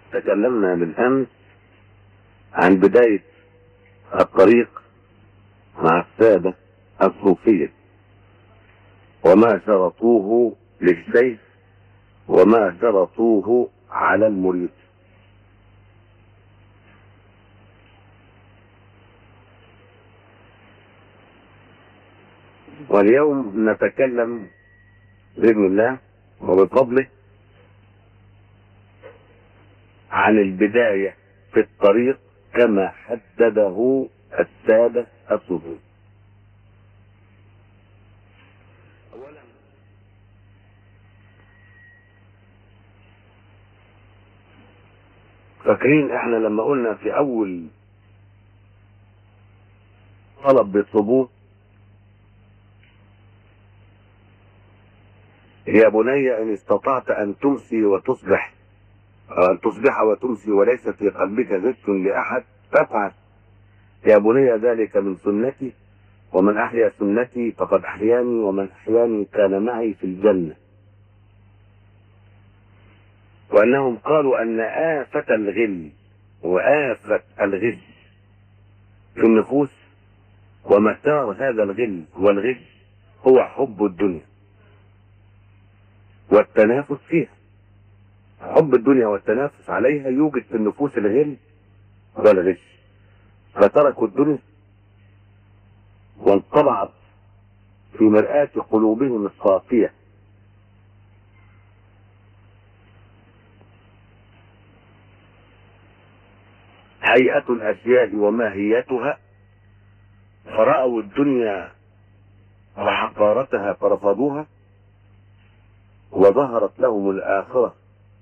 تكلمنا بالأمس عن بداية الطريق مع السادة الصوفية وما شرطوه للشيخ وما شرطوه على المريد واليوم نتكلم بإذن الله وبفضله عن البداية في الطريق كما حدده السادة الصوفية أولا فاكرين احنا لما قلنا في اول طلب بالثبوت يا بني ان استطعت ان تمسي وتصبح أو ان تصبح وتمسي وليس في قلبك غش لاحد فافعل يا بني ذلك من سنتي ومن احيا سنتي فقد احياني ومن احياني كان معي في الجنه وانهم قالوا ان آفة الغل وآفة الغش في النفوس ومسار هذا الغل والغش هو حب الدنيا والتنافس فيها حب الدنيا والتنافس عليها يوجد في النفوس الغل والغش فتركوا الدنيا وانطبعت في مرآة قلوبهم الصافية هيئة الأشياء وماهيتها فرأوا الدنيا وحقارتها فرفضوها وظهرت لهم الآخرة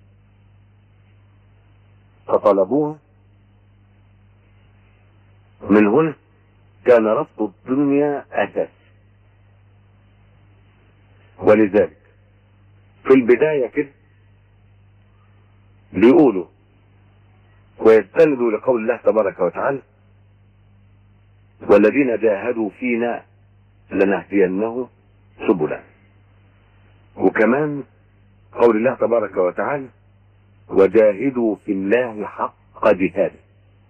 فطلبوها من هنا كان رفض الدنيا أساس ولذلك في البداية كده بيقولوا ويستندوا لقول الله تبارك وتعالى والذين جاهدوا فينا لنهدينهم سبلا وكمان قول الله تبارك وتعالى وجاهدوا في الله حق جهاده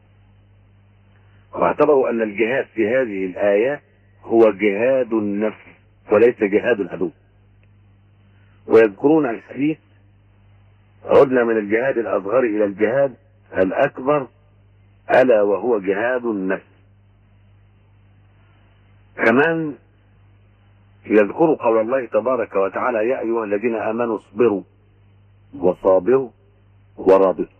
واعتبروا ان الجهاد في هذه الايات هو جهاد النفس وليس جهاد العدو ويذكرون الحديث عدنا من الجهاد الاصغر الى الجهاد الاكبر الا وهو جهاد النفس كمان يذكر قول الله تبارك وتعالى يا ايها الذين امنوا اصبروا وصابروا ورابطوا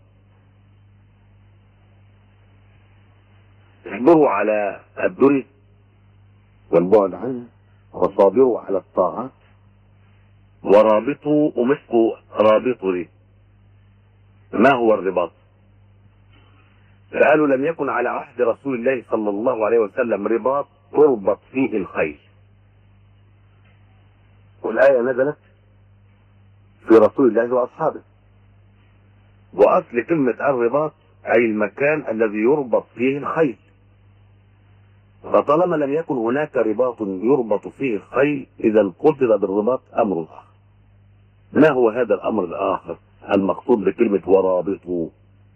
اصبروا على الدنيا والبعد عنها وصابروا على الطاعات ورابطوا ومسكوا رابطوا ليه ما هو الرباط فقالوا لم يكن على عهد رسول الله صلى الله عليه وسلم رباط تربط فيه الخيل والآية نزلت في رسول الله وأصحابه وأصل كلمة الرباط أي المكان الذي يربط فيه الخيل فطالما لم يكن هناك رباط يربط فيه الخيل إذا قدر بالرباط أمر آخر ما هو هذا الأمر الآخر المقصود بكلمة ورابطه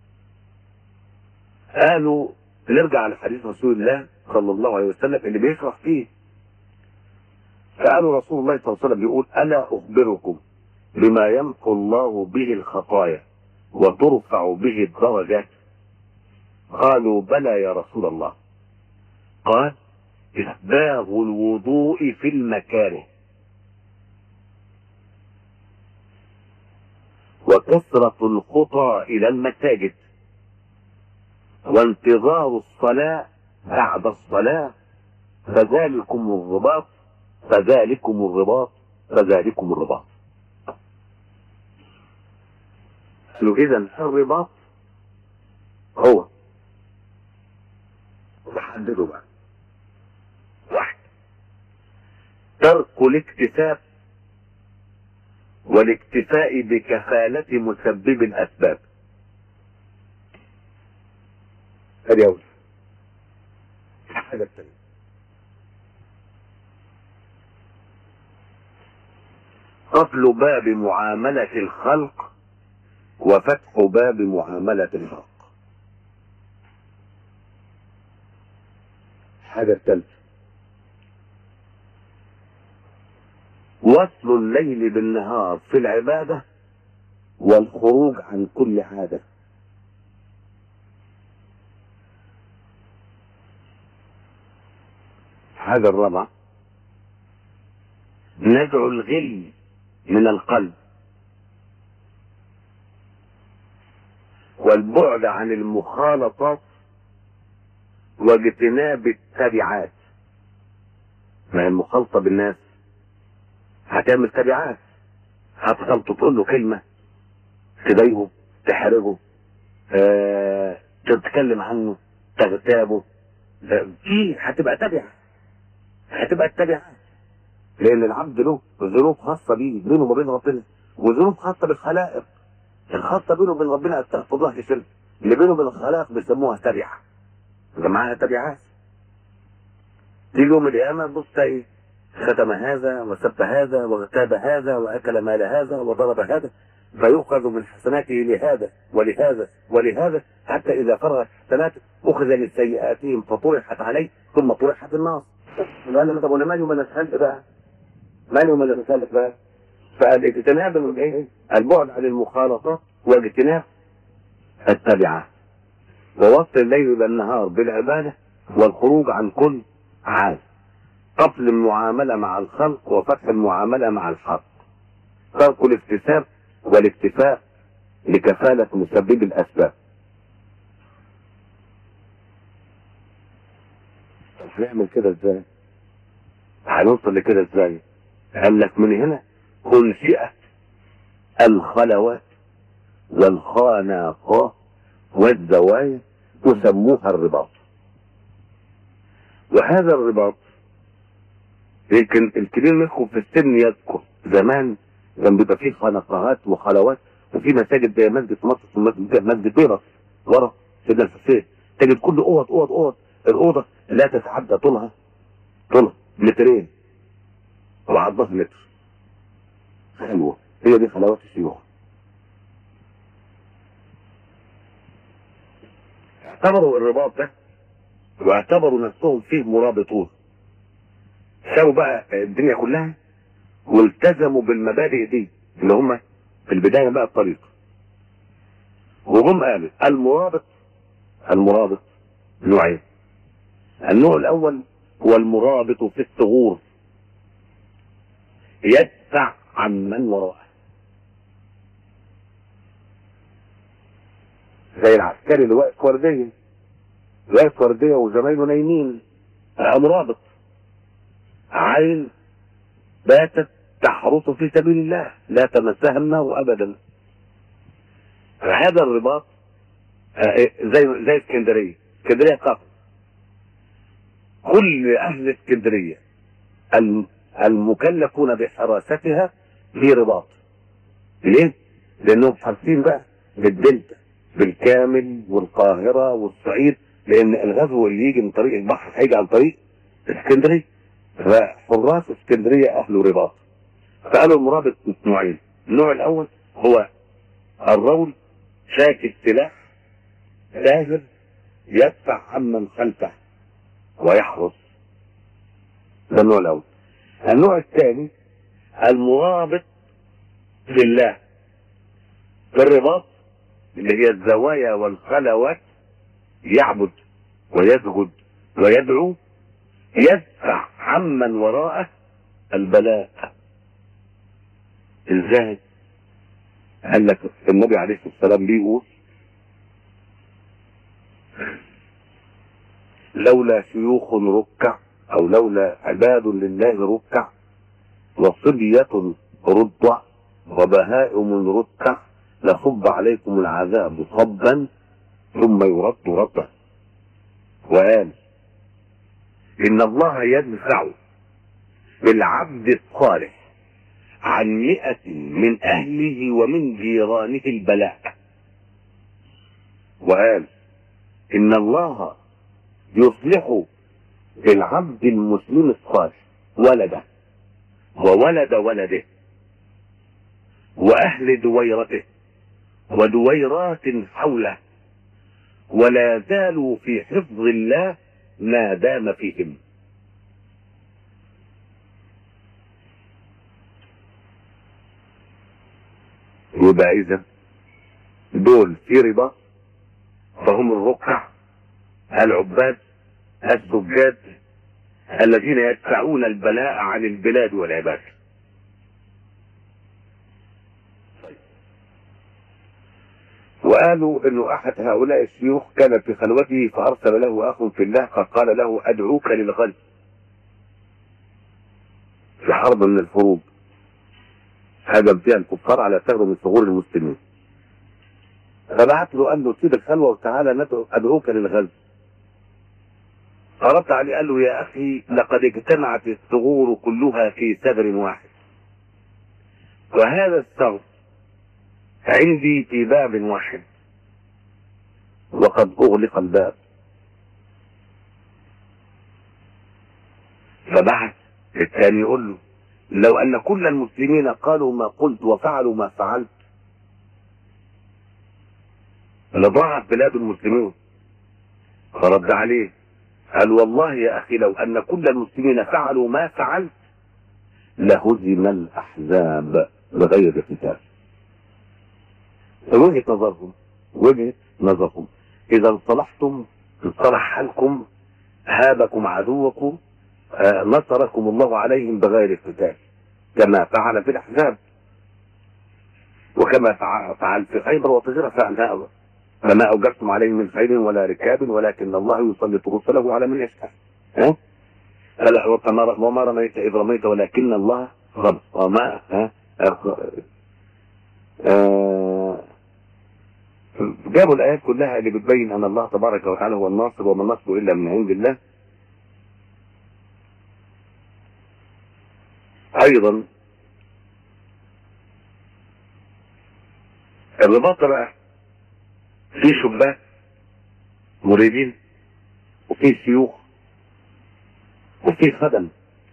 قالوا نرجع لحديث رسول الله صلى الله عليه وسلم اللي بيشرح فيه فقالوا رسول الله صلى الله عليه وسلم يقول ألا أخبركم بما يمحو الله به الخطايا وترفع به الدرجات قالوا بلى يا رسول الله قال إسباغ الوضوء في المكاره وكثرة الخطى إلى المساجد وانتظار الصلاة بعد الصلاة فذلكم الرباط فذلكم الرباط فذلكم الرباط إذا الرباط هو نحدده بقى واحد ترك الاكتساب والاكتفاء بكفالة مسبب الأسباب ادي اول الحاجة الثانية قفل باب معاملة الخلق وفتح باب معاملة الحق حاجة الثالثة وصل الليل بالنهار في العبادة والخروج عن كل عادة هذا الرابع نزع الغل من القلب والبعد عن المخالطات واجتناب التبعات ما هي المخالطة بالناس هتعمل تبعات هتخلطه تقول له كلمة تضايقه تحرجه اه تتكلم عنه تغتابه في هتبقى تبعة هتبقى التبعات لان العبد له ظروف خاصة بيه بينه وبين ربنا وظروف خاصة بالخلائق الخاصة بينه وبين ربنا استغفر الله لشرك اللي بينه وبين الخلائق بيسموها تبعة ده معاها تبعات تيجي يوم القيامة بص تلاقي شتم هذا وسب هذا واغتاب هذا واكل مال هذا وضرب هذا فيؤخذ من حسناته لهذا ولهذا ولهذا حتى اذا فرغ حسناته اخذ من سيئاتهم فطرحت عليه ثم طرحت في النار قال له طب وانا مالي وما نسالت بقى مالي وما نسالت بقى فالاجتناب من ايه البعد عن المخالطات واجتناب التبعه ووصل الليل الى النهار بالعباده والخروج عن كل عاد قتل المعاملة مع الخلق وفتح المعاملة مع الحق ترك الاكتساب والاكتفاء لكفالة مسبب الأسباب هنعمل كده ازاي هنوصل لكده ازاي قال لك من هنا أنشئت الخلوات والخانقات والزوايا وسموها الرباط وهذا الرباط لكن الكبير منكم في السن يذكر زمان كان بيبقى فيه خنقات وخلوات وفي مساجد زي مسجد مصر مسجد مسجد بيرة ورا سيدنا الحسين تجد كل اوض اوض اوض الاوضه لا تتعدى طولها طولها مترين وعرضها متر حلوه هي دي خلوات الشيوخ اعتبروا الرباط ده واعتبروا نفسهم فيه مرابطون سابوا بقى الدنيا كلها والتزموا بالمبادئ دي اللي هم في البدايه بقى الطريق وهم قالوا المرابط المرابط نوعين النوع الاول هو المرابط في الثغور يدفع عن من وراءه زي العسكري اللي واقف ورديه واقف ورديه وزمايله نايمين مرابط عين باتت تحرس في سبيل الله لا تمسها النار ابدا هذا الرباط زي زي اسكندريه اسكندريه قصر كل اهل اسكندريه المكلفون بحراستها في رباط ليه؟ لانهم حارسين بقى بالدلتا بالكامل والقاهره والصعيد لان الغزو اللي يجي من طريق البحر هيجي عن طريق اسكندريه فحراس اسكندريه اهل رباط فقالوا المرابط نوعين النوع الاول هو الرول شاك السلاح ساهر يدفع عمن خلفه ويحرس ده النوع الاول النوع الثاني المرابط لله في الرباط اللي هي الزوايا والخلوات يعبد ويسجد ويدعو يدفع عمن وراءه البلاء ازاي قال لك النبي عليه الصلاه والسلام بيقول لولا شيوخ ركع او لولا عباد لله ركع وصبية رضع وبهائم ركع لصب عليكم العذاب صبا ثم يرد ردا وقال ان الله يدفع بالعبد الصالح عن مئة من اهله ومن جيرانه البلاء وقال ان الله يصلح بالعبد المسلم الصالح ولده وولد ولده واهل دويرته ودويرات حوله ولا زالوا في حفظ الله ما دام فيهم يبقى اذا دول في ربا فهم الركع العباد السجاد الذين يدفعون البلاء عن البلاد والعباد وقالوا انه احد هؤلاء الشيوخ كان في خلوته فارسل له اخ في الله فقال له ادعوك للغد في حرب من الحروب هاجم فيها الكفار على ثغر من ثغور المسلمين فبعت له قال له سيب الخلوه وتعالى ندعو ادعوك للغزو فرد عليه قال له يا اخي لقد اجتمعت الثغور كلها في ثغر واحد وهذا الثغر عندي في باب واحد وقد اغلق الباب فبعث الثاني يقول له لو ان كل المسلمين قالوا ما قلت وفعلوا ما فعلت لضاعت بلاد المسلمين فرد عليه قال والله يا اخي لو ان كل المسلمين فعلوا ما فعلت لهزم الاحزاب بغير قتال وجهه نظرهم وجهه نظرهم اذا اصطلحتم اصطلح حالكم هابكم عدوكم آه، نصركم الله عليهم بغير قتال كما فعل في الاحزاب وكما فع- فعل في خيبر وطهر فعل فما اوجبتم عليه من خير ولا ركاب ولكن الله يسلط رسله على من يشاء ها قال وما وما رميت اذ رميت ولكن الله رمى وما ها آه، جابوا الايات كلها اللي بتبين ان الله تبارك وتعالى هو الناصر وما النصر الا من عند الله ايضا الرباط بقى في شبان مريدين وفي شيوخ وفي خدم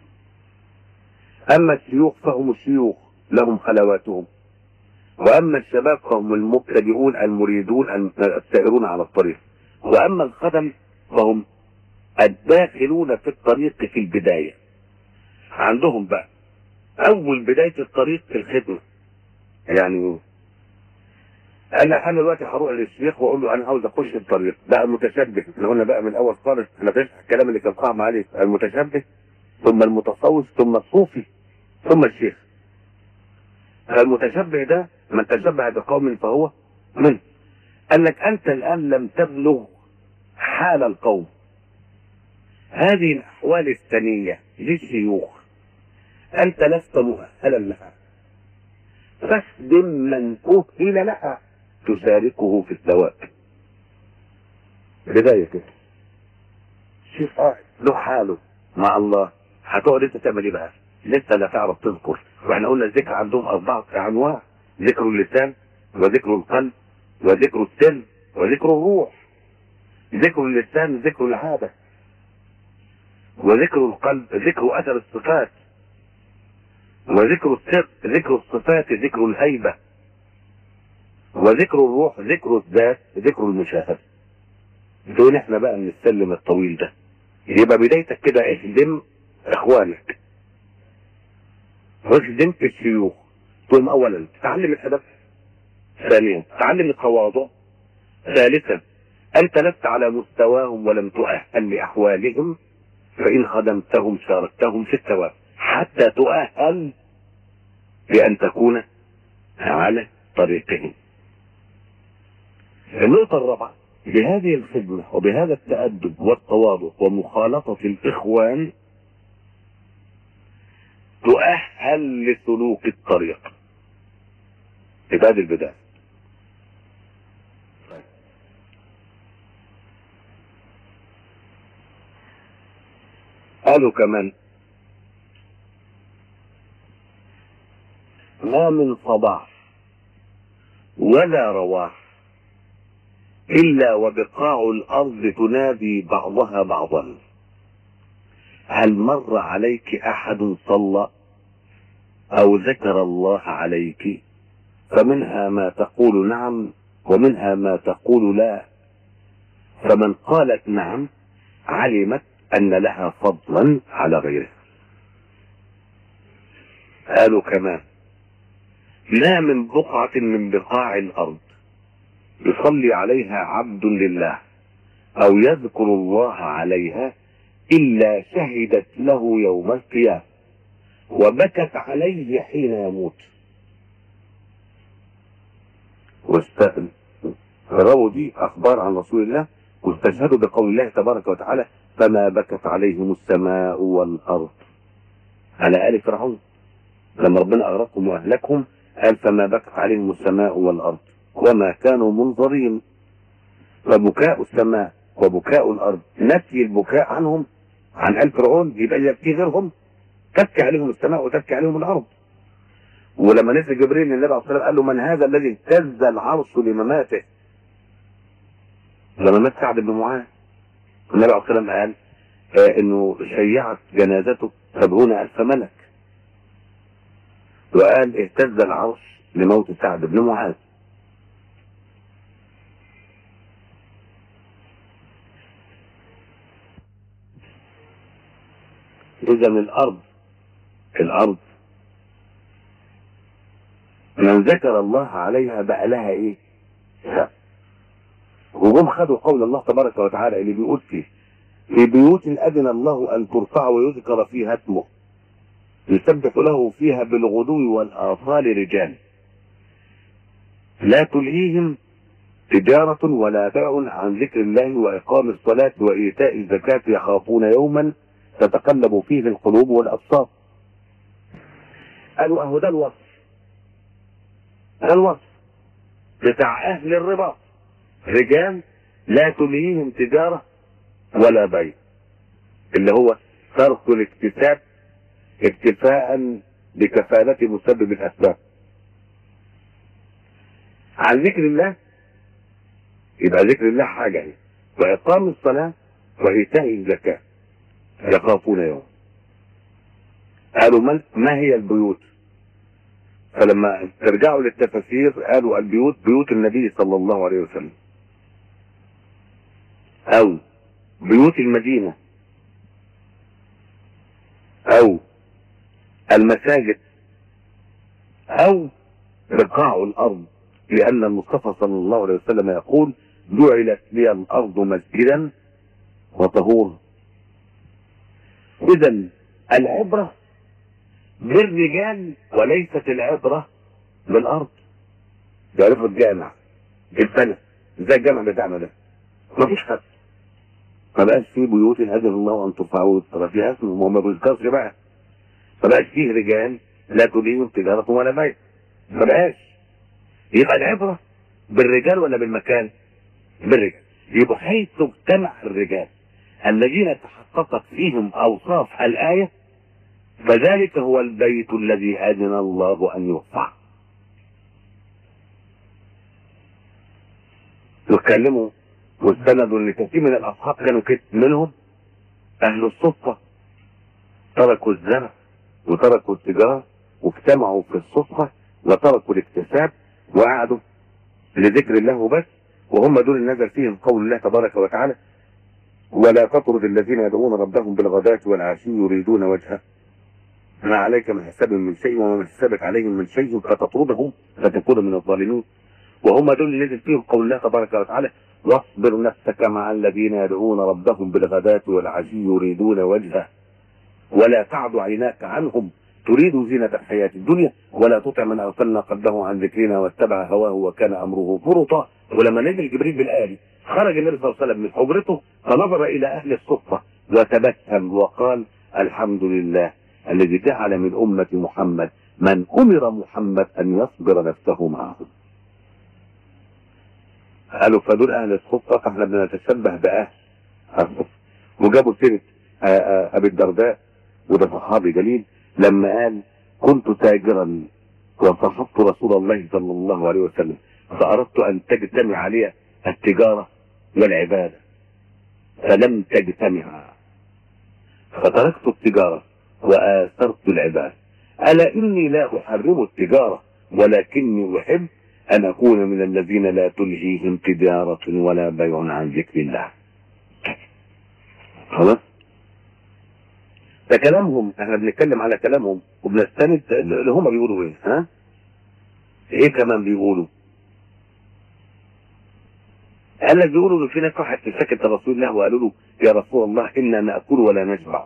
اما الشيوخ فهم الشيوخ لهم خلواتهم واما الشباب فهم المبتدئون المريدون السائرون على الطريق واما الخدم فهم الداخلون في الطريق في البدايه عندهم بقى اول بدايه الطريق في الخدمه يعني انا انا دلوقتي هروح للشيخ واقول له انا عاوز اخش الطريق ده المتشبه احنا قلنا بقى من الاول خالص احنا بنشرح الكلام اللي كان صعب عليه المتشبه ثم المتصوف ثم الصوفي ثم الشيخ المتشبه ده من تشبه بقوم فهو منه قال لك انت الان لم تبلغ حال القوم هذه الاحوال الثانيه للشيوخ انت لست مؤهلا لها فاخدم من أهل لها تشاركه في الثواب بداية كده شوف قاعد له حاله مع الله هتقعد انت تعمل ايه بقى؟ لسه لا تعرف تذكر واحنا قلنا الذكر عندهم اربعة انواع ذكر اللسان وذكر القلب وذكر السن وذكر الروح ذكر اللسان ذكر العادة وذكر القلب ذكر اثر الصفات وذكر السر ذكر الصفات ذكر الهيبة وذكر الروح ذكر الذات ذكر المشاهدة دول احنا بقى من السلم الطويل ده يبقى بدايتك كده اخدم اخوانك واخدم في الشيوخ ثم اولا تعلم الادب ثانيا تعلم التواضع ثالثا انت لست على مستواهم ولم تؤهل لاحوالهم فان خدمتهم شاركتهم في الثواب حتى تؤهل بأن تكون على طريقهم النقطة الرابعة بهذه الخدمة وبهذا التأدب والتواضع ومخالطة الإخوان تؤهل لسلوك الطريق يبقى دي البداية قالوا كمان ما من صباح ولا رواح إلا وبقاع الأرض تنادي بعضها بعضا هل مر عليك أحد صلى أو ذكر الله عليك فمنها ما تقول نعم ومنها ما تقول لا فمن قالت نعم علمت أن لها فضلا على غيرها قالوا كمان ما من بقعة من بقاع الأرض يصلي عليها عبد لله أو يذكر الله عليها إلا شهدت له يوم القيامة وبكت عليه حين يموت رووا دي أخبار عن رسول الله واستشهدوا بقول الله تبارك وتعالى فما بكت عليهم السماء والأرض على آل فرعون لما ربنا أغرقهم وأهلكهم قال فما بكت عليهم السماء والأرض وما كانوا منظرين فبكاء السماء وبكاء الأرض نفي البكاء عنهم عن آل فرعون يبقى يبكي غيرهم تبكي عليهم السماء وتبكي عليهم الأرض ولما نزل جبريل للنبي عليه الصلاة والسلام قال له من هذا الذي اهتز العرش لمماته لما مات سعد بن معاذ النبي عليه الصلاة والسلام قال آه انه شيعت جنازته سبعون ألف ملك وقال اهتز العرش لموت سعد بن معاذ إذا الأرض الأرض من ذكر الله عليها بقى لها إيه؟ وجم خدوا قول الله تبارك وتعالى اللي بيقول فيه في بيوت أذن الله أن ترفع ويذكر فيها اسمه يسبح له فيها بالغدو والآصال رجال لا تلهيهم تجارة ولا بيع عن ذكر الله وإقام الصلاة وإيتاء الزكاة يخافون يوما تتقلب فيه القلوب والأبصار قالوا أهو ده الوصف ده الوصف بتاع أهل الربا رجال لا تلهيهم تجارة ولا بيع اللي هو ترك الاكتساب اكتفاء بكفالة مسبب الأسباب عن ذكر الله يبقى ذكر الله حاجة هي وإقام الصلاة وإيتاء الزكاة يخافون يوم قالوا من ما هي البيوت فلما ترجعوا للتفاسير قالوا البيوت بيوت النبي صلى الله عليه وسلم او بيوت المدينة او المساجد او بقاع الارض لان المصطفى صلى الله عليه وسلم يقول جعلت لي الارض مسجدا وطهورا اذا العبرة بالرجال وليست العبرة بالارض تعرفوا الجامع البلد زي الجامع بتاعنا ده مفيش حد ما بقاش فيه بيوت اذن الله ان ترفع ويذكر فيها اسمه ما هو ما بيذكرش بقى ما بقاش فيه رجال لا تليهم تجارة ولا بيع ما بقاش يبقى العبرة بالرجال ولا بالمكان بالرجال يبقى حيث اجتمع الرجال الذين تحققت فيهم اوصاف الايه فذلك هو البيت الذي اذن الله ان يرفع يتكلموا واستندوا ان كثير من الاصحاب كانوا كده منهم اهل الصفه تركوا الزرع وتركوا التجاره واجتمعوا في الصفه وتركوا الاكتساب وقعدوا لذكر الله بس وهم دول اللي نزل فيهم قول الله تبارك وتعالى ولا تطرد الذين يدعون ربهم بالغداة والعشي يريدون وجهه ما عليك من حساب من شيء وما من حسابك عليهم من شيء فتطردهم فتكون من الظالمين وهم دول اللي نزل فيهم قول الله تبارك وتعالى واصبر نفسك مع الذين يدعون ربهم بالغداة والعشي يريدون وجهه ولا تعد عيناك عنهم تريد زينة الحياة الدنيا ولا تطع من أغفلنا قلبه عن ذكرنا واتبع هواه وكان أمره فرطا ولما نزل جبريل بالآية خرج النبي صلى الله عليه وسلم من حجرته فنظر إلى أهل الصفة وتبسم وقال الحمد لله الذي جعل من أمة محمد من أمر محمد أن يصبر نفسه معهم قالوا فدول أهل الصفة فاحنا بنتشبه بأهل الصفة وجابوا سيرة أبي الدرداء وده صحابي جليل لما قال كنت تاجرا وصحبت رسول الله صلى الله عليه وسلم فأردت أن تجتمع علي التجارة والعبادة فلم تجتمعا فتركت التجارة وآثرت العبادة ألا إني لا أحرم التجارة ولكني أحب أن أكون من الذين لا تلهيهم تجارة ولا بيع عن ذكر الله خلاص ده كلامهم احنا بنتكلم على كلامهم وبنستند اللي هم بيقولوا ايه ها ايه كمان بيقولوا قال لك بيقولوا في ناس راحت سكت رسول الله وقالوا له يا رسول الله انا ناكل ولا نشبع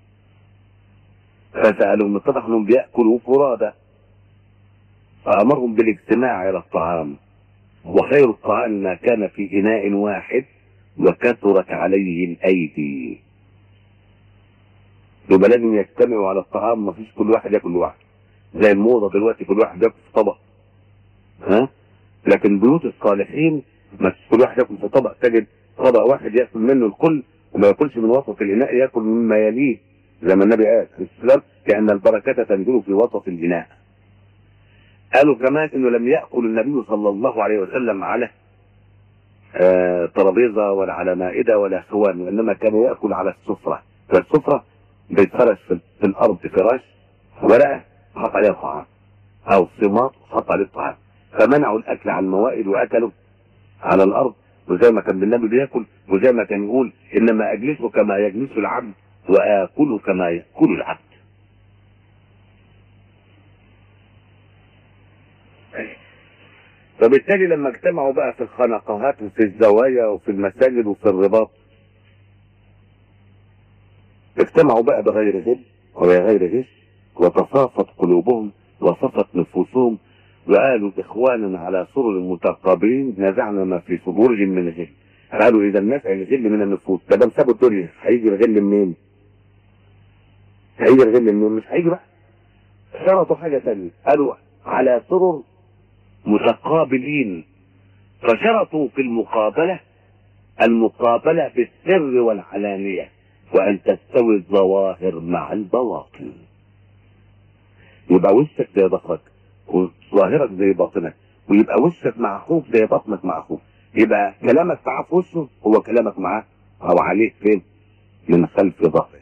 فسالهم اتضح انهم بياكلوا فرادى فامرهم بالاجتماع الى الطعام وخير الطعام ما كان في اناء واحد وكثرت عليه الايدي يبقى لازم يجتمعوا على الطعام ما فيش كل واحد ياكل لوحده زي الموضه دلوقتي كل واحد ياكل في طبق ها لكن بيوت الصالحين ما فيش كل واحد ياكل في طبق تجد طبق واحد ياكل منه الكل وما ياكلش من وسط الاناء ياكل مما يليه زي ما النبي قال عليه السلام كان البركه تنزل في وسط الاناء قالوا كمان انه لم ياكل النبي صلى الله عليه وسلم على آه ترابيزه ولا على مائده ولا خوان وانما كان ياكل على السفره فالسفره بيتفرش في, في الارض فراش ورقه حط عليها طعام او صماط حط عليه الطعام فمنعوا الاكل على الموائد واكلوا على الارض وزي ما كان النبي بياكل وزي ما كان يقول انما اجلس كما يجلس العبد واكل كما ياكل العبد فبالتالي لما اجتمعوا بقى في الخنقات وفي الزوايا وفي المساجد وفي الرباط اجتمعوا بقى بغير غل وبغير غش وتصافت قلوبهم وصفت نفوسهم وقالوا اخوانا على سرر متقابلين نزعنا ما في صدورهم من غل قالوا اذا الناس الغل من النفوس ده دام سابوا الدنيا هيجي الغل منين؟ هيجي الغل منين؟ مش هيجي بقى شرطوا حاجه ثانيه قالوا على سرر متقابلين فشرطوا في المقابله المقابله بالسر والعلانيه وأن تستوي الظواهر مع البواطن يبقى وشك زي ظهرك وظاهرك زي باطنك ويبقى وشك مع اخوك زي بطنك مع اخوك يبقى كلامك معاه في وشه هو كلامك معاه او عليه فين من خلف ظهره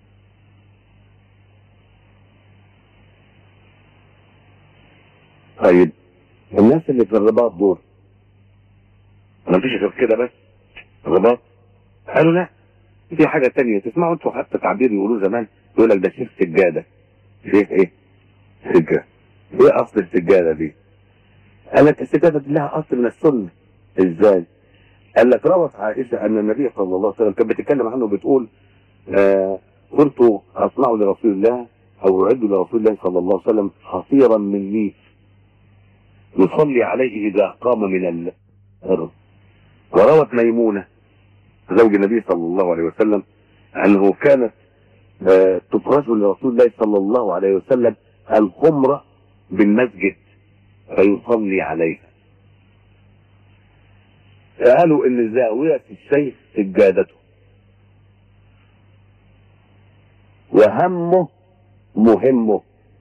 طيب الناس اللي في الرباط دول ما فيش غير كده بس الرباط قالوا لا في حاجة تانية تسمعوا انتوا حتى تعبير يقولوه زمان يقول لك ده شيخ سجادة شيخ ايه؟ سجادة ايه اصل السجادة دي؟ قال لك السجادة دي لها اصل من السنة ازاي؟ قال لك روت عائشة ان النبي صلى الله عليه وسلم كانت بتتكلم عنه بتقول آه كنت اصنع لرسول الله او اعد لرسول الله صلى الله عليه وسلم حصيرا من ليف يصلي عليه اذا قام من الارض وروت ميمونه زوج النبي صلى الله عليه وسلم انه كانت آه تفرش لرسول الله صلى الله عليه وسلم الخمرة بالمسجد فيصلي عليها قالوا ان زاوية الشيخ سجادته وهمه مهمه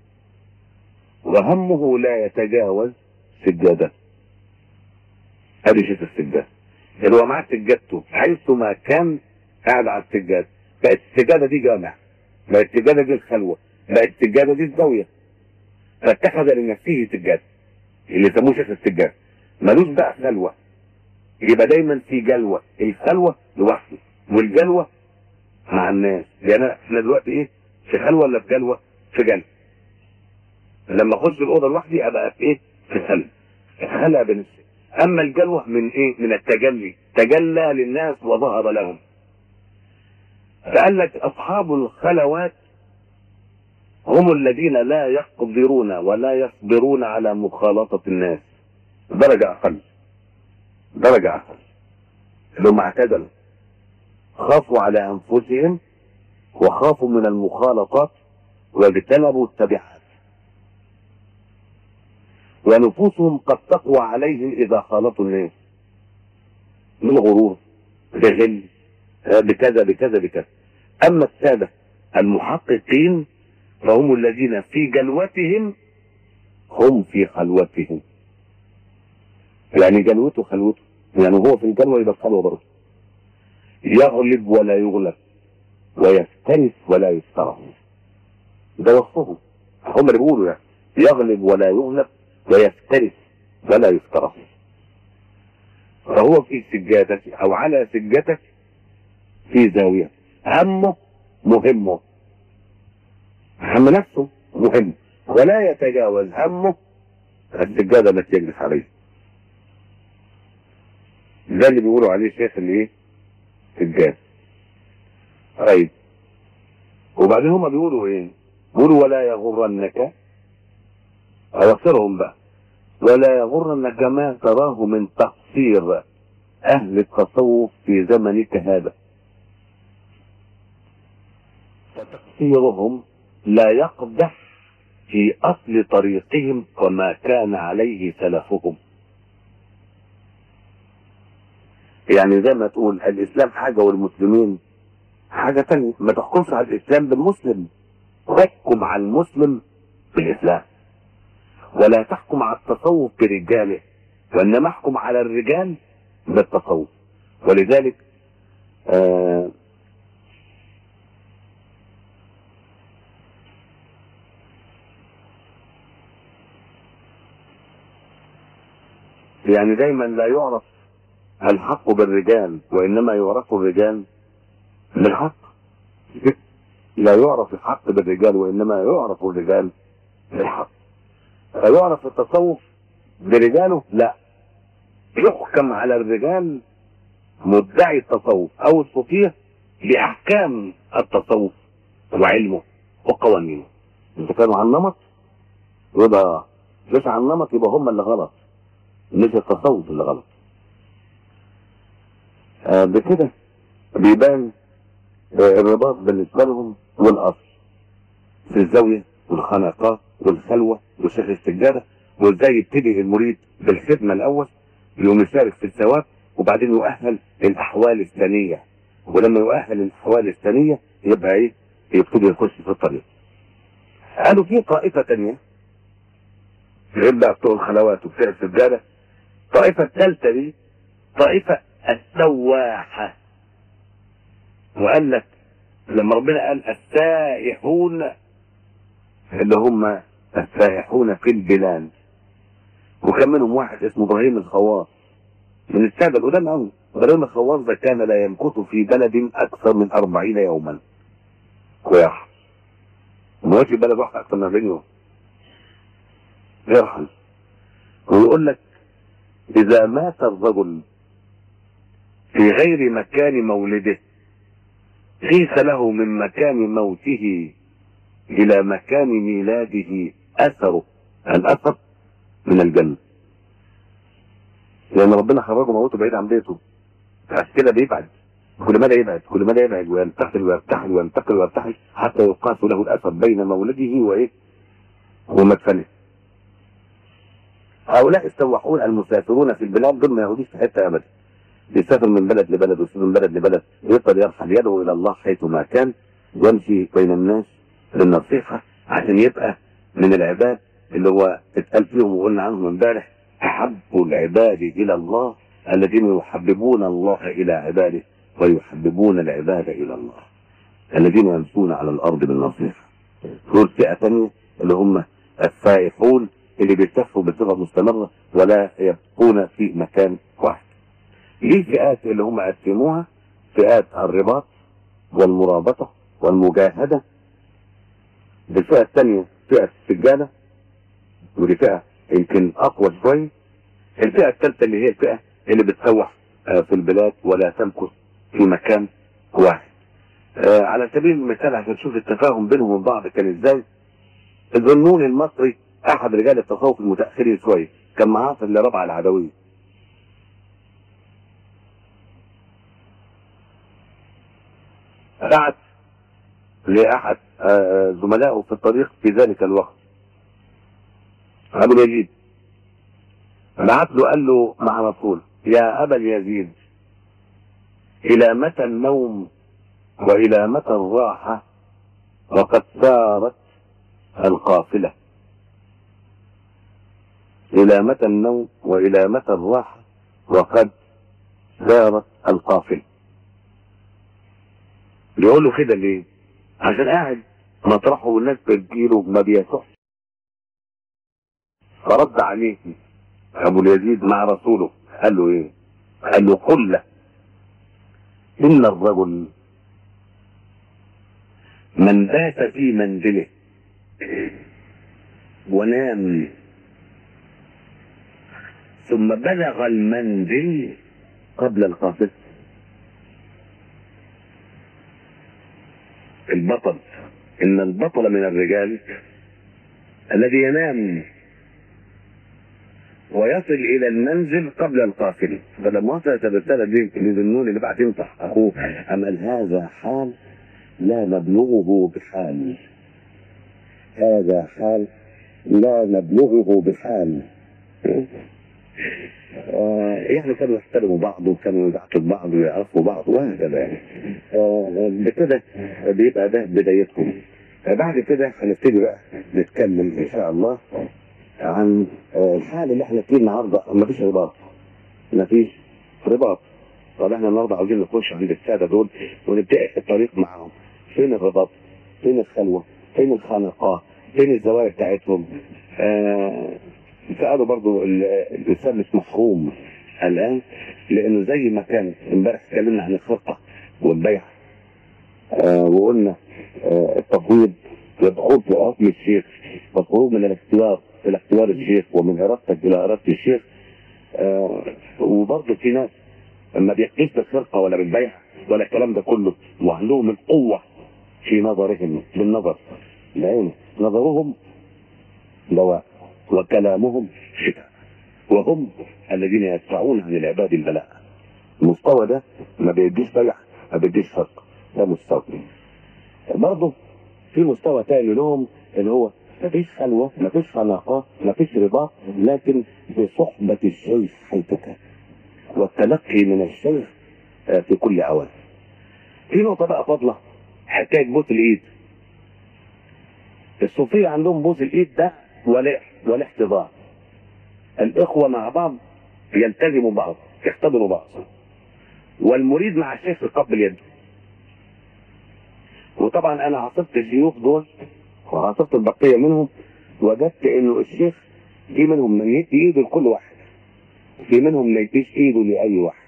وهمه لا يتجاوز سجادته هذه شيخ السجاده اللي هو معاه سجادته حيثما كان قاعد على السجاده بقت السجاده دي جامع بقت السجاده دي الخلوه بقت السجاده دي الزاويه فاتخذ لنفسه سجاده اللي سموه شيخ السجاده ملوش بقى خلوه يبقى دايما في جلوه الخلوه لوحده والجلوه مع الناس يعني احنا دلوقتي ايه في خلوه ولا في جلوه؟ في جلوه لما اخش الاوضه لوحدي ابقى في ايه؟ في خلوه خلع بنفسي اما الجلوه من ايه من التجلي تجلى للناس وظهر لهم فقال لك اصحاب الخلوات هم الذين لا يقدرون ولا يصبرون على مخالطة الناس درجة أقل درجة أقل اللي هم اعتدلوا خافوا على أنفسهم وخافوا من المخالطات واجتنبوا التبعات ونفوسهم قد تقوى عليهم اذا خالطوا الناس من غرور بغل بكذا بكذا بكذا اما الساده المحققين فهم الذين في جلوتهم هم في خلوتهم يعني جلوته خلوته يعني هو في الجلوه يبقى خلوه برضه يغلب ولا يغلب ويفترس ولا يفترس ده وصفهم هم اللي بيقولوا يعني يغلب ولا يغلب ويفترس ولا يفترس فهو في سجادتك او على سجادتك في زاوية همه مهمه هم نفسه مهم ولا يتجاوز همه السجادة التي يجلس عليها ده اللي بيقولوا عليه شيخ الايه سجاد طيب وبعدين هما بيقولوا ايه بيقولوا ولا يغرنك أوصرهم بقى ولا يغرنك ما تراه من تقصير أهل التصوف في زمنك هذا فتقصيرهم لا يقدح في أصل طريقهم وما كان عليه سلفهم يعني زي ما تقول الإسلام حاجة والمسلمين حاجة تانية ما تحكمش على الإسلام بالمسلم تحكم على المسلم بالإسلام ولا تحكم على التصوف برجاله وإنما احكم على الرجال بالتصوف ولذلك آه يعني دايما لا يعرف الحق بالرجال وإنما يعرف الرجال بالحق لا يعرف الحق بالرجال وإنما يعرف الرجال بالحق فيعرف التصوف برجاله لا يحكم على الرجال مدعي التصوف او الصوفيه باحكام التصوف وعلمه وقوانينه انت كانوا على النمط يبقى مش على النمط يبقى هم اللي غلط مش التصوف اللي غلط آه بكده بيبان آه الرباط بالنسبه لهم والاصل في الزاويه والخناقات والخلوه وشيخ السجاده وازاي يبتدي المريد بالخدمه الاول يقوم يشارك في الثواب وبعدين يؤهل الاحوال الثانيه ولما يؤهل الاحوال الثانيه يبقى ايه يبتدي يخش في الطريق قالوا في طائفه ثانيه يبدا بتوع الخلوات وبتوع السجاده الطائفه الثالثه دي طائفه السواحه وقال لك لما ربنا قال السائحون اللي هم السائحون في البلاد وكان منهم واحد اسمه ابراهيم الخواص من الساده القدام قوي ابراهيم الخواص ده كان لا يمكث في بلد اكثر من أربعين يوما كويس ما هوش بلد واحد اكثر من 40 يوم يرحل ويقول لك اذا مات الرجل في غير مكان مولده قيس له من مكان موته الى مكان ميلاده اثره الاثر من الجنة لان ربنا خرجه موته بعيد عن بيته عشان كده بيبعد كل مدى يبعد كل مدى يبعد وينتقل ويرتحل وينتقل ويرتحل حتى يقاس له الاثر بين مولده وايه ومدفنه هؤلاء السواحون المسافرون في البلاد دول ما يهوديش في حته ابدا بيسافر من بلد لبلد ويسافر من بلد لبلد ويقدر يرحل يده الى الله حيث ما كان ويمشي بين الناس للنصيحه عشان يبقى من العباد اللي هو اتقال فيهم وقلنا عنهم امبارح احب العباد الى الله الذين يحببون الله الى عباده ويحببون العباد الى الله الذين يمشون على الارض بالنصيحه دول فئه ثانيه اللي هم السائحون اللي بيلتفوا بصفه مستمره ولا يبقون في مكان واحد دي فئات اللي هم قسموها فئات الرباط والمرابطه والمجاهده الفئه الثانيه فئه السجاده ودي فئه يمكن اقوى شويه الفئه الثالثه اللي هي الفئه اللي بتسوح في البلاد ولا تمكث في مكان واحد على سبيل المثال عشان تشوف التفاهم بينهم وبين بعض كان ازاي الظنون المصري احد رجال التصوف المتاخرين شويه كان معاصر لربع العدويه بعت لاحد زملائه في الطريق في ذلك الوقت ابو اليزيد بعت له قال له مع رسول يا ابا اليزيد الى متى النوم والى متى الراحه وقد سارت القافله الى متى النوم والى متى الراحه وقد سارت القافله بيقول له كده ليه عشان قاعد مطرحه والناس بتجيله ما بيسعش فرد عليه ابو اليزيد مع رسوله قال له ايه قال له قل له ان الرجل من بات في منزله ونام ثم بلغ المنزل قبل القافله البطل ان البطل من الرجال الذي ينام ويصل الى المنزل قبل القافله فلما وصلت الرساله دي لذنون اللي بعد ينصح اخوه امل هذا حال لا نبلغه بحال هذا حال لا نبلغه بحال آه يعني كانوا يحترموا بعض وكانوا يبعتوا لبعض ويعرفوا بعض وهكذا يعني آه بكده بيبقى ده بدايتكم آه بعد كده هنبتدي بقى نتكلم ان شاء الله عن آه الحال اللي احنا فيه النهارده مفيش رباط مفيش رباط طب احنا النهارده عاوزين نخش عند الساده دول ونبتدي الطريق معاهم فين الرباط؟ فين الخلوه؟ فين الخانقاه؟ فين الزوايا بتاعتهم؟ آه سألوا برضو الإنسان مش محروم الآن لأنه زي ما كان امبارح اتكلمنا عن الخطة والبيع آه وقلنا آه التفويض والدخول في حكم الشيخ والخروج من الاختيار إلى اختيار الشيخ ومن إرادتك إلى إرادة الشيخ آه وبرضه في ناس ما بيحكيش بالخرقة ولا بالبيع ولا الكلام ده كله وعندهم القوة في نظرهم بالنظر العين نظرهم دواء وكلامهم شفاء وهم الذين يدفعون عن العباد البلاء المستوى ده ما بيديش بيع ما بيديش فرق ده مستوى برضه في مستوى تاني لهم اللي هو مفيش خلوة مفيش خناقات مفيش رباط لكن بصحبة الشيخ حيث كان والتلقي من الشيخ في كل أوان في نقطة بقى فاضلة حكاية بوس الإيد الصوفية عندهم بوس الإيد ده ولا والاحتضان الإخوة مع بعض يلتزموا بعض يحتضنوا بعض والمريد مع الشيخ يقبل يده وطبعا أنا عاصرت الشيوخ دول وعاصرت البقية منهم وجدت إنه الشيخ في منهم من يدي إيده لكل واحد في منهم ما يديش إيده لأي واحد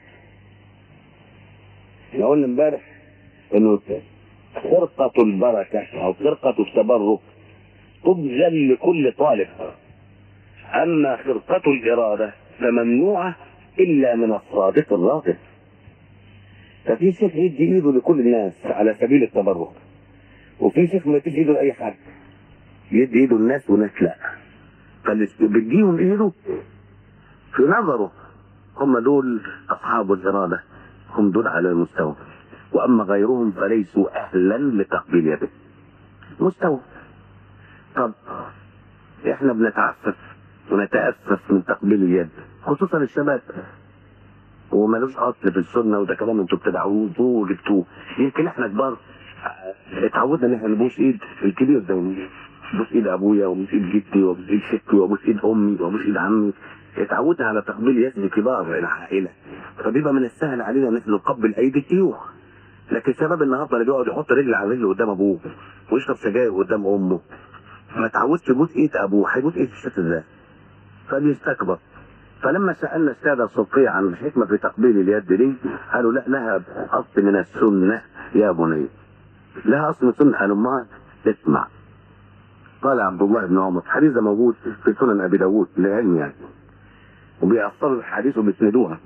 احنا قلنا امبارح إنه خرقة البركة أو خرقة التبرك تبذل لكل طالب أما خرقة الإرادة فممنوعة إلا من الصادق الراغب ففي شيخ يدي إيده لكل الناس على سبيل التبرك وفي شيخ ما يديش إيده لأي حد يدي إيده للناس وناس لا فاللي بيديهم إيده في نظره هم دول أصحاب الإرادة هم دول على المستوى وأما غيرهم فليسوا أهلا لتقبيل يده مستوى طب احنا بنتعفف ونتأسف من تقبيل اليد خصوصا الشباب وملوش اصل في السنه وده كلام انتوا بتدعوه وجبتوه يمكن احنا كبار اتعودنا ان احنا نبوس ايد الكبير ده بوس ايد ابويا وبوس ايد جدي وبوس ايد ستي وبوس ايد امي وبوس ايد عمي اتعودنا على تقبيل يد الكبار العائله فبيبقى من السهل علينا ان احنا نقبل ايدي الشيوخ لكن الشباب النهارده اللي بيقعد يحط رجل على رجل قدام ابوه ويشرب سجاير قدام امه ما تعودش يبوس ايد ابوه هيبوس ايد الشات ازاي فبيستكبر فلما سالنا الساده الصوفيه عن الحكمه في تقبيل اليد دي قالوا لا لها اصل من السنه يا بني لها اصل من السنه قالوا ما اسمع قال عبد الله بن عمر حديث ده موجود في سنن ابي داود لعلم يعني وبيأثروا الحديث وبيسندوها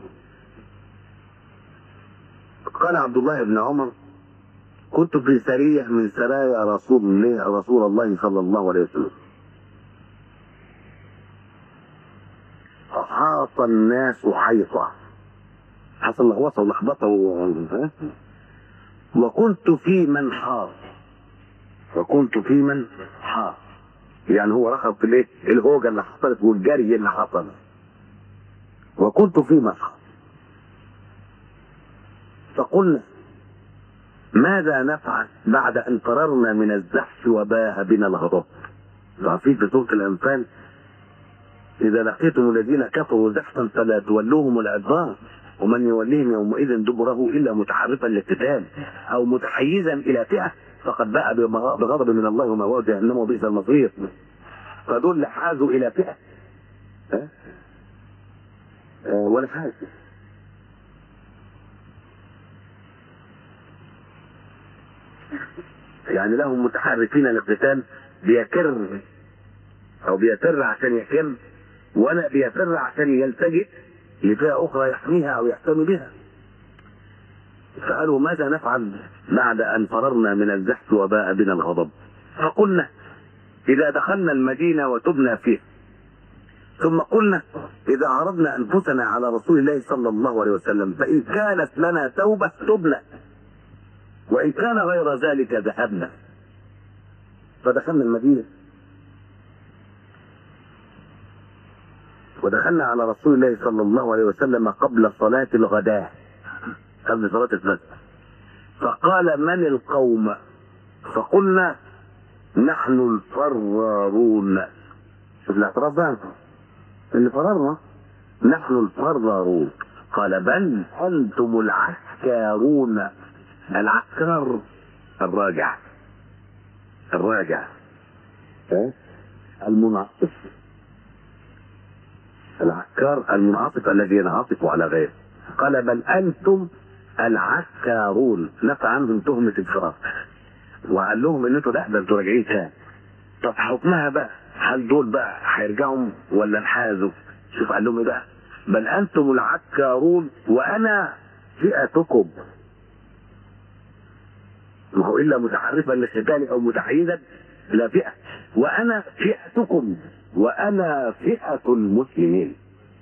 قال عبد الله بن عمر كنت في سرية من سرايا رسول الله رسول الله صلى الله عليه وسلم فحاط الناس حيطة حصل لغوصة ولخبطة و... وكنت في من حاط وكنت في من حاط يعني هو رخب في الايه الهوجة اللي حصلت والجري اللي حصل وكنت في من حاط فقلنا ماذا نفعل بعد ان فررنا من الزحف وباه بنا الهرب ضعفين في سوره الانفال اذا لقيتم الذين كفروا زحفا فلا تولوهم الادبار ومن يوليهم يومئذ دبره الا متحرفا للقتال او متحيزا الى فئه فقد باء بغضب من الله ومأواه جهنم وبئس المصير فدول حازوا الى فئه ها؟ آه ولا حاجة يعني لهم متحركين للقتال بيكر او بيفر عشان يكر ولا بيفر عشان يلتجئ لفئة اخرى يحميها او يحتمي بها سألوا ماذا نفعل بعد ان فررنا من الزحف وباء بنا الغضب فقلنا اذا دخلنا المدينة وتبنا فيها ثم قلنا إذا عرضنا أنفسنا على رسول الله صلى الله عليه وسلم فإن كانت لنا توبة تبنا وإن كان غير ذلك ذهبنا فدخلنا المدينة ودخلنا على رسول الله صلى الله عليه وسلم قبل صلاة الغداء قبل صلاة الفجر فقال من القوم فقلنا نحن الفرارون شوف الاعتراف بقى اللي فررنا نحن الفرارون قال بل انتم العسكارون العسكر الراجع الراجع ها؟ المنعطف العسكر المنعطف الذي ينعطف على غيره قال بل انتم العسكارون نفى عنهم تهمة الفرار وقال لهم ان انتوا لا ده انتوا راجعين تاني طب حكمها بقى هل دول بقى هيرجعوا ولا انحازوا شوف قال لهم ايه بقى بل انتم العسكارون وانا فئتكم ما هو الا متحرفا للقتال او متحيزا الى فئه وانا فئتكم وانا فئه المسلمين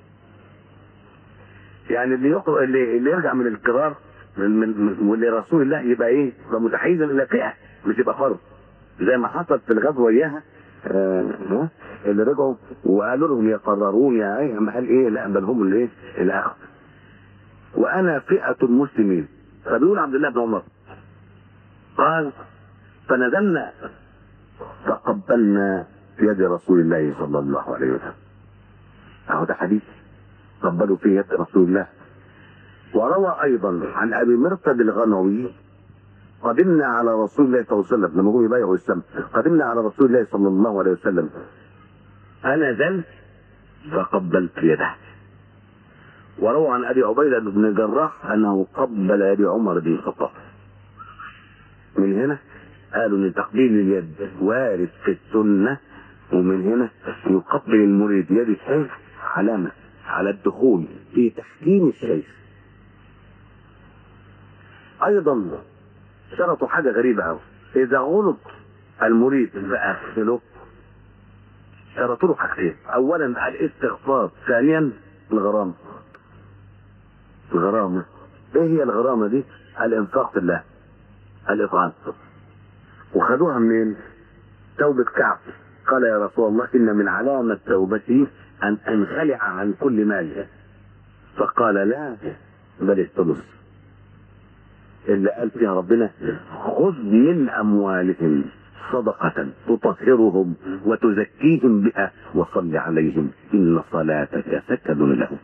يعني اللي يقرأ اللي, اللي يرجع من القرار من من, من واللي رسول الله يبقى ايه يبقى متحيزا الى فئه مش يبقى فرد زي ما حصل في الغزوه اياها آه اللي رجعوا وقالوا لهم يقررون يا ايه اما قال ايه لا بل هم اللي ايه الاخر وانا فئه المسلمين فبيقول عبد الله بن عمر قال فنزلنا فقبلنا يد رسول الله صلى الله عليه وسلم اهو ده حديث قبلوا فيه يد رسول الله وروى ايضا عن ابي مرقد الغنوي قدمنا على رسول الله صلى الله عليه وسلم لما جم يبايعوا السم قدمنا على رسول الله صلى الله عليه وسلم انا ذل فقبلت يده وروى عن ابي عبيده بن الجراح انه قبل يد عمر بن الخطاب من هنا قالوا ان تقبيل اليد وارد في السنه ومن هنا يقبل المريد يد الشيخ علامه على الدخول في تحكيم الشيخ ايضا شرطوا حاجه غريبه قوي اذا غلط المريد فاغسله شرطوا له حاجتين اولا الاستغفار ثانيا الغرامه الغرامه ايه هي الغرامه دي الانفاق في الله الاطعام وخدوها منين توبه كعب قال يا رسول الله ان من علامه توبتي ان انخلع عن كل مال فقال لا بل الثلث اللي قال فيها ربنا خذ من اموالهم صدقة تطهرهم وتزكيهم بها وصل عليهم إن صلاتك سكن لهم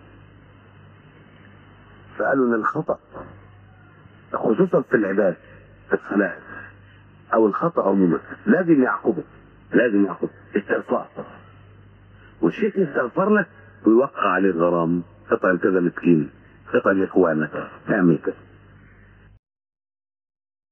فقالوا إن الخطأ خصوصا في العباد في الصلاة أو الخطأ عموما لازم يعقبه لازم يعقبه استغفار والشيخ يستغفر لك ويوقع عليه غرام قطع كذا مسكين قطع لاخوانك اعمل كذا